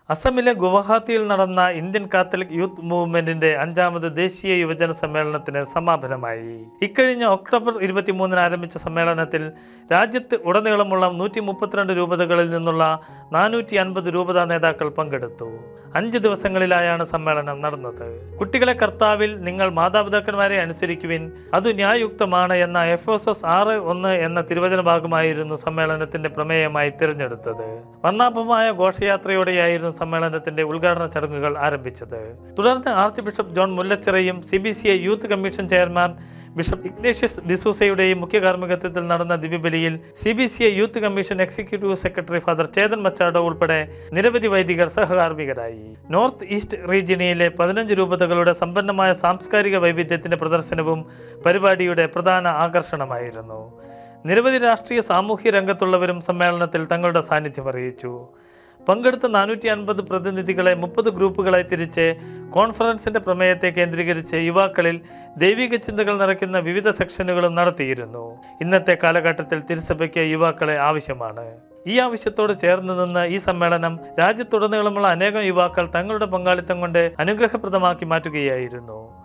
അസമിലെ ഗുവാഹത്തിയിൽ നടന്ന ഇന്ത്യൻ കാത്തലിക് യൂത്ത് മൂവ്മെന്റിന്റെ അഞ്ചാമത് ദേശീയ യുവജന സമ്മേളനത്തിന് സമാപനമായി ഇക്കഴിഞ്ഞ ഒക്ടോബർ ഇരുപത്തിമൂന്നിന് ആരംഭിച്ച സമ്മേളനത്തിൽ രാജ്യത്ത് ഉടനീളമുള്ള നൂറ്റി മുപ്പത്തിരണ്ട് രൂപതകളിൽ നിന്നുള്ള നാനൂറ്റി അൻപത് രൂപതാ നേതാക്കൾ പങ്കെടുത്തു അഞ്ച് ദിവസങ്ങളിലായാണ് സമ്മേളനം നടന്നത് കുട്ടികളെ കർത്താവിൽ നിങ്ങൾ മാതാപിതാക്കന്മാരെ അനുസരിക്കുവിൻ അത് ന്യായയുക്തമാണ് എന്ന എഫ് എസ് എസ് ആറ് ഒന്ന് എന്ന തിരുവചന ഭാഗമായിരുന്നു സമ്മേളനത്തിന്റെ പ്രമേയമായി തിരഞ്ഞെടുത്തത് വർണ്ണാഭമായ ഘോഷയാത്രയോടെയായിരുന്നു സമ്മേളനത്തിന്റെ ഉദ്ഘാടന ചടങ്ങുകൾ ആരംഭിച്ചത് തുടർന്ന് ആർച്ച് ബിഷപ്പ് ജോൺ മുല്ലച്ചിറയും C B C I youth commission chairman bishop Ignatius ഡിസൂസയുടെയും മുഖ്യ കാർമ്മികത്വത്തിൽ നടന്ന ദിവ്യബലിയിൽ C B C I youth commission executive secretary father Chetan Machado ഉൾപ്പെടെ നിരവധി വൈദികർ സഹകാർമ്മികരായി നോർത്ത് ഈസ്റ്റ് റീജിയനിലെ പതിനഞ്ച് രൂപതകളുടെ സമ്പന്നമായ സാംസ്കാരിക വൈവിധ്യത്തിന്റെ പ്രദർശനവും പരിപാടിയുടെ പ്രധാന ആകർഷണമായിരുന്നു നിരവധി രാഷ്ട്രീയ സാമൂഹ്യ രംഗത്തുള്ളവരും സമ്മേളനത്തിൽ തങ്ങളുടെ സാന്നിധ്യം അറിയിച്ചു പങ്കെടുത്ത നാനൂറ്റി അൻപത് പ്രതിനിധികളെ മുപ്പത് ഗ്രൂപ്പുകളായി തിരിച്ച് കോൺഫറൻസിന്റെ പ്രമേയത്തെ കേന്ദ്രീകരിച്ച് യുവാക്കളിൽ ദൈവിക ചിന്തകൾ നിറയ്ക്കുന്ന വിവിധ സെക്ഷനുകളും നടത്തിയിരുന്നു ഇന്നത്തെ കാലഘട്ടത്തിൽ തിരുസഭയ്ക്ക് യുവാക്കളെ ആവശ്യമാണ് ഈ ആവശ്യത്തോട് ചേർന്ന് നിന്ന് ഈ സമ്മേളനം രാജ്യത്തുടനീളമുള്ള അനേകം യുവാക്കൾ തങ്ങളുടെ പങ്കാളിത്തം കൊണ്ട് അനുഗ്രഹപ്രദമാക്കി മാറ്റുകയായിരുന്നു